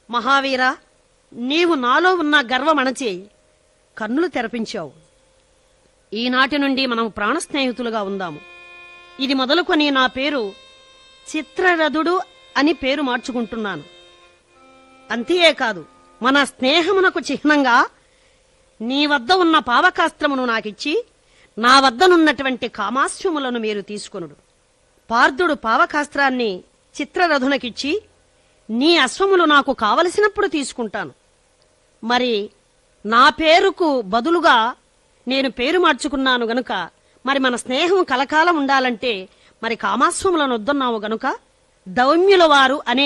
మహావీరా నీవు నాలో ఉన్న గర్వమణచి కన్నులు తెరపించావు ఈనాటి నుండి మనం ప్రాణ స్నేహితులుగా ఉందాము ఇది మొదలుకొని నా పేరు చిత్రరథుడు అని పేరు మార్చుకుంటున్నాను అంతేకాదు మన స్నేహమునకు చిహ్నంగా నీ వద్ద ఉన్న పావకాస్త్రమును నాకిచ్చి నా వద్దనున్నటువంటి కామాశ్వములను మీరు తీసుకొనుడు పార్థుడు పావకాస్త్రాన్ని చిత్రరథునకిచ్చి నీ అశ్వములు నాకు కావలసినప్పుడు తీసుకుంటాను మరి నా పేరుకు బదులుగా నేను పేరు మార్చుకున్నాను గనుక మరి మన స్నేహం కలకాలం ఉండాలంటే మరి కామాశ్వములను వద్దన్నావు గనుక దౌమ్యుల వారు అనే